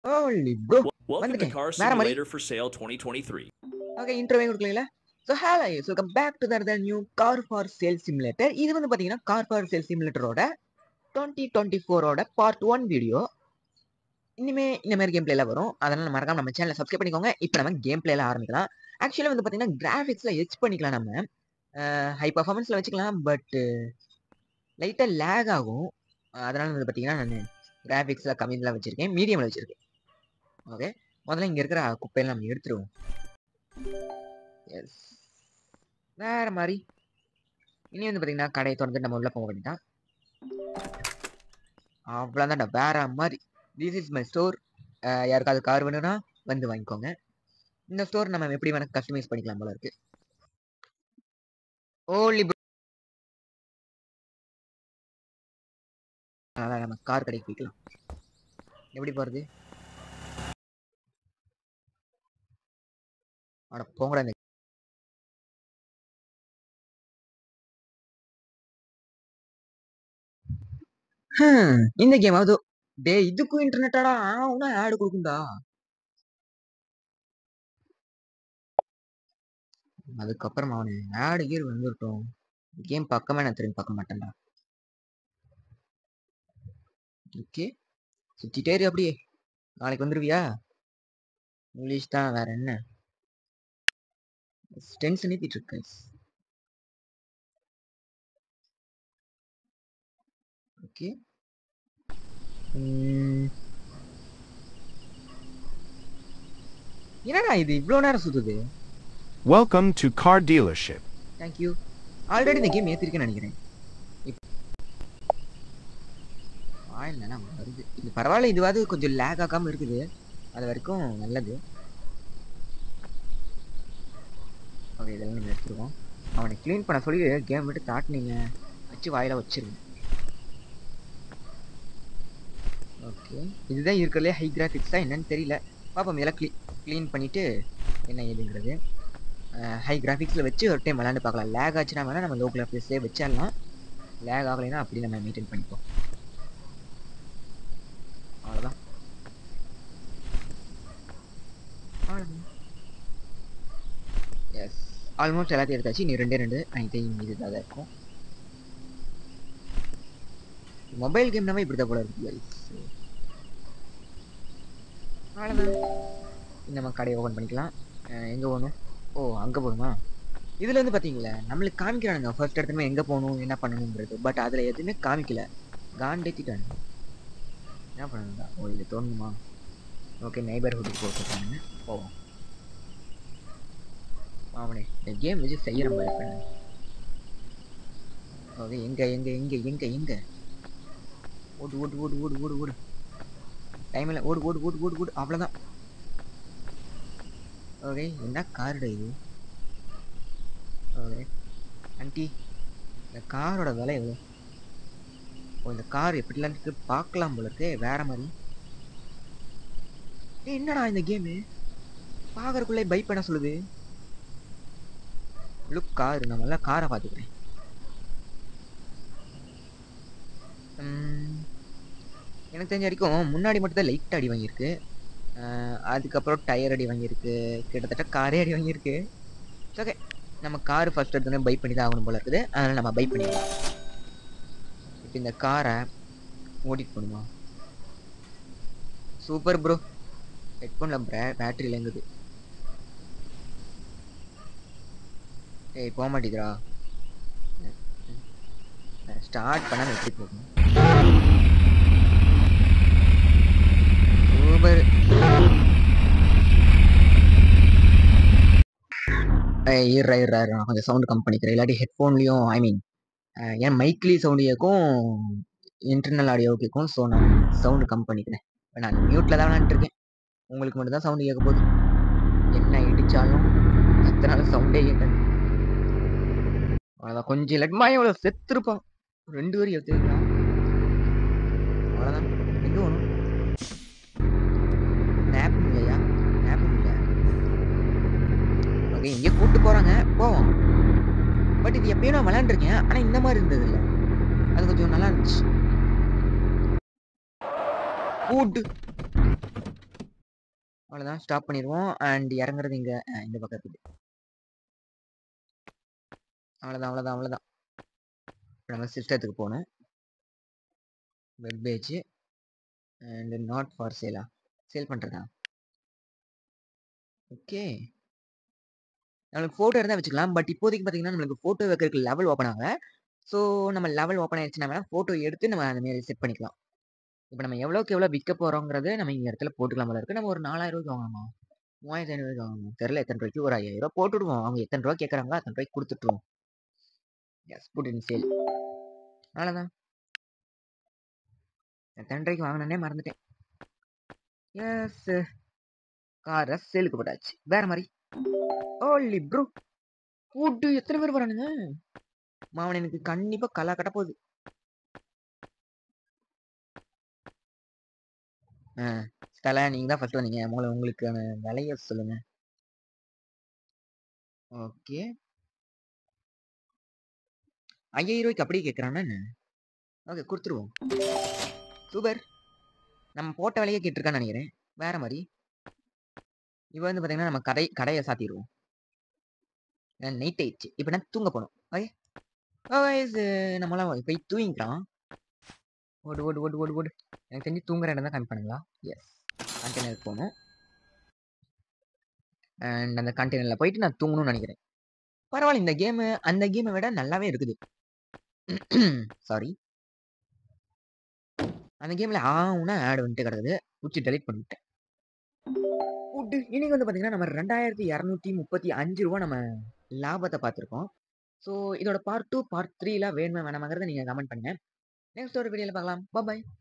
Holi bro Welcome to வந்துட்டேன். Car வேற மாதிரி. Simulator for Sale 2023. Okay interview கொடுக்கல so hello welcome back to the the new car for sale simulator இது வந்து பார்த்தீங்கன்னா கார் ஃபார் சேல் சிமுலேட்டரோட டுவெண்ட்டி டுவெண்ட்டி ஃபோரோட பார்ட் ஒன் வீடியோ இனிமே இந்த மாதிரி கேம் பிளேல வரும் அதனால மறக்காம நம்ம சேனலை சப்ஸ்கிரைப் பண்ணிக்கோங்க இப்போ நம்ம கேம் பிளேல ஆரம்பிக்கலாம் ஆக்சுவலாக வந்து பார்த்தீங்கன்னா கிராஃபிக்ஸில் எச் பண்ணிக்கலாம் நம்ம ஹை பர்ஃபார்மன்ஸில் வச்சுக்கலாம் பட் லைட்டாக லேக் ஆகும் அதனால வந்து பார்த்தீங்கன்னா நான் கிராஃபிக்ஸில் கம்மியில் வச்சுருக்கேன் மீடியமில் வச்சுருக்கேன் ஓகே முதல்ல இங்கே இருக்கிற குப்பையெல்லாம் நம்ம எடுத்துருவோம் எஸ் வேற மாதிரி இனி வந்து பார்த்தீங்கன்னா கடையை திறந்து நம்ம உள்ள போக வேண்டியதான் அவ்வளோதான்டா வேற மாதிரி திஸ் இஸ் மை ஸ்டோர் யாருக்காவது கார் வேணும்னா வந்து வாங்கிக்கோங்க இந்த ஸ்டோர் நம்ம எப்படி வேணா கஸ்டமைஸ் பண்ணிக்கலாம் போல இருக்கு ஓலி அதான் நம்ம கார் கடைக்கு போய்க்கலாம் எப்படி போகிறது அட போங்கடா இந்த ஹம், இந்த கேம் அது டே இதுக்கும் இன்டர்நெட்டாடா ஆனா ஆடு கொடுக்கும்டா அதுக்கப்புறம் அவனு ஆடு கீர் வந்துட்டோம் கேம் பக்கமே நான் திரும்பி பார்க்க மாட்டேன்டா ஓகே சுத்திட்டே இரு அப்படியே நாளைக்கு வந்துருவியா இங்கிலீஷ் தான் வேற என்ன டென்ஷன் ஏத்திட்டு இருக்கு ஓகே என்னடா இது இவ்வளோ நேரம் சுத்துது Welcome to Car Dealership. Thank you already இந்த கேம் ஏற்றிருக்கேன்னு நினைக்கிறேன் இல்லைனா வருது இது பரவாயில்ல இதுவாது கொஞ்சம் லேக் ஆகாம இருக்குது அது வரைக்கும் நல்லது ஓகே இதெல்லாம் நம்ம எடுத்துருவோம் அவனை க்ளீன் பண்ண சொல்லி கேம் விட்டு தாட்டினீங்க வச்சு வாயில வச்சிருங்க ஓகே இதுதான் இருக்கிறதுலே ஹை கிராஃபிக்ஸ் தான் என்னன்னு தெரியல பாப்போம் இதெல்லாம் க்ளீ க்ளீன் பண்ணிவிட்டு என்ன ஏதுங்கிறது ஹை கிராஃபிக்ஸில் வச்சு ஒரு டைம் விளாண்டு பார்க்கலாம் லேக் ஆச்சுன்னா வேணால் நம்ம லோ கிராஃபிக்ஸே வச்சிடலாம் லேக் ஆகலைன்னா அப்படி நம்ம மெயின்டைன் பண்ணிப்போம் அவ்வளோதான் எஸ் ஆல்மோஸ்ட் எல்லாத்தையும் எடுத்தாச்சு நீ ரெண்டே ரெண்டு ஐத்தையும் இது தான் இருக்கும் மொபைல் கேம்னாவே இப்படி தான் போல இருக்கு guys. அவ்வளோதான் நம்ம கடையை ஓப்பன் பண்ணிக்கலாம் எங்கே போகணும் ஓ அங்கே போகணுமா இதில் வந்து பார்த்தீங்களா நம்மளுக்கு காமிக்கிறானுங்க ஃபர்ஸ்ட் இடத்துல எங்கே போகணும் என்ன பண்ணணுன்றது பட் அதில் எதுவுமே காமிக்கல காண்டேத்திட்டானுங்க என்ன பண்ணணும்டா ஓ இது தோணுமா ஓகே நைபர்ஹுட்டுக்கு போக சொல்கிறாங்க போவோம் அவனே இந்த கேம் வச்சு செய்கிற மாதிரி பண்ணு ஓகே எங்கே எங்கே எங்கே எங்கே எங்கே ஓடு ஓடு ஓடு ஓடு ஓடு ஓடு டைம் இல்லை ஓடு ஓடு ஓடு ஓடு ஓடு அவ்வளோதான் ஓகே என்ன காருடா இது ஓகே ஆண்டி இந்த காரோட விலை எவ்வளோ ஓ இந்த கார் எப்படிலாம் இருக்கு பார்க்கலாம் போல இருக்கு வேற மாதிரி ஏய் என்னடா இந்த கேமு பார்க்கறக்குள்ளே பை பண்ண சொல்லுது லுக் கார் நான் நல்லா காரை பார்த்துக்கிறேன் உம், எனக்கு தெரிஞ்ச வரைக்கும் முன்னாடி மட்டும் தான் லைட் அடி வாங்கியிருக்கு அஹ் அதுக்கப்புறம் டயர் அடி வாங்கியிருக்கு கிட்டத்தட்ட காரே அடி வாங்கியிருக்கு ஓகே நம்ம கார் ஃபர்ஸ்ட் எடுத்தோடனே பை பண்ணி தான் ஆகணும் போல இருக்குது அதனால் நம்ம பை பண்ணிடலாம் இப்போ இந்த காரை ஓட்டிட்டு போகணுமா சூப்பர் ப்ரோ ஹெட்ஃபோனில் பே பேட்டரி இலங்குது ஏய் போக மாட்டேங்கிறா ஸ்டார்ட் பண்ணாமல் எப்படி போகும் சூப்பர் இருறா இருறா இருறா, நான் கொஞ்சம் சவுண்டு கம் பண்ணிக்கிறேன் இல்லாட்டி ஹெட்ஃபோன்லேயும் ஐ மீன் என் மைக்லேயும் சவுண்டு கேட்கும் இன்டர்னல் ஆடியோ கேட்கும் ஸோ நான் சவுண்டு கம் பண்ணிக்கிறேன் இப்போ நான் மியூட்டில் தான் விளாண்டுருக்கேன் உங்களுக்கு மட்டும் தான் சவுண்டு கேட்க போகுது என்ன இடிச்சாலும் கத்தினாலும் சவுண்டே கேட்காது அவ்வளோதான் கொஞ்சம் இல்லாட்டிமா எவ்வளோ செத்துருப்பான் ரெண்டு பேரும் எடுத்துக்கலாம் அவ்வளோதான் எங்கே போகணும் மேப் இல்லையா மேப் இல்லை ஓகே இங்கே கூப்பிட்டு போகிறாங்க போவோம் பட் இது எப்பயும் நான் விளாண்டுருக்கேன் ஆனால் இந்த மாதிரி இருந்தது இல்லை அது கொஞ்சம் நல்லா இருந்துச்சு கூட்டு அவ்வளோதான் ஸ்டாப் பண்ணிடுவோம் அண்ட் இறங்குறது இங்கே இந்த பக்கம் இருக்குது அவ்வளோதான் அவ்வளோதான் அவ்வளோதான் நம்ம சிஸ்டத்துக்கு போகணும் web page and not for சேலா சேல் பண்ணுறதா ஓகே நம்மளுக்கு ஃபோட்டோ இருந்தால் வச்சுக்கலாம் பட் இப்போதைக்கு பார்த்தீங்கன்னா நம்மளுக்கு ஃபோட்டோ வைக்கிறதுக்கு லெவல் ஓப்பன் ஆகல ஸோ நம்ம லெவல் ஓப்பன் ஆயிடுச்சுன்னா வேணால் ஃபோட்டோ எடுத்து நம்ம அந்த மாரி செட் பண்ணிக்கலாம் இப்போ நம்ம எவ்வளோக்கு எவ்வளோ விற்க போகிறோங்கிறது நம்ம இந்த இடத்துல போட்டுக்கலாம் போல இருக்கு நம்ம ஒரு நாலாயிரம் ரூபாய்க்கு வாங்கணுமா மூவாயிரத்தி ஐநூறுக்கு வாங்கணும் தெரில எத்தனை ரூபாய்க்கு ஒரு ஐயாயிரம் ரூபா போட்டுடுவோம் அவங்க எத்தனை ரூபா கேட்குறாங்களோ அத்தனை ரூபாய்க்கு கொடுத்துட்ருவோம் எஸ் புட் இன் சேல் அவ்வளோதான் எத்தனை ரூபாய்க்கு வாங்கினே மறந்துட்டேன் எஸ் காரை சேலுக்கு போட்டாச்சு வேற மாதிரி ஓலி ப்ரோ ஃபுட்டு எத்தனை பேர் வரானுங்க மாவன் எனக்கு கண்டிப்பா கலா கட்ட போகுது ஆ தலை நீங்க தான் ஃபர்ஸ்ட் வந்தீங்க முதல்ல உங்களுக்கான விலைய சொல்லுங்க ஓகே ஐயாயிரம் ரூபாய்க்கு அப்படியே கேட்குறானே ஓகே கொடுத்துருவோம் சூப்பர் நம்ம போட்ட விலையே கேட்டிருக்கான்னு நினைக்கிறேன் வேற மாதிரி இப்போ வந்து பார்த்தீங்கன்னா நம்ம கடை கடையை சாத்திடுவோம் நைட் ஆயிடுச்சு இப்போ நான் தூங்க போகணும் ஓகே வயசு நம்மளாம் போய் தூங்கிக்கலாம் ஓடு ஓடு ஓடு ஓடு ஓடு எனக்கு தெரிஞ்சு தூங்குற இடம் தான் கம்மி பண்ணுங்களா எஸ் கண்டெய்னருக்கு போகணும் அண்ட் அந்த கண்டெய்னரில் போயிட்டு நான் தூங்கணும்னு நினைக்கிறேன் பரவாயில்ல இந்த கேமு அந்த கேமை விட நல்லாவே இருக்குது சாரி அந்த கேமில் ஆவுனா ஆடு வந்துட்டு கிடக்குது பிடிச்சி டெலிட் பண்ணிவிட்டேன் ஃபுட்டு இன்னைக்கு வந்து பார்த்தீங்கன்னா நம்ம ரெண்டாயிரத்தி இரநூத்தி முப்பத்தி அஞ்சு ரூபா நம்ம லாபத்தை பார்த்துருக்கோம் ஸோ இதோட பார்ட் டூ பார்ட் த்ரீலாம் வேணுமா வேணாமாங்கிறத நீங்கள் கமெண்ட் பண்ணுங்கள் நெக்ஸ்ட் ஒரு வீடியோவில் பார்க்கலாம் பாய்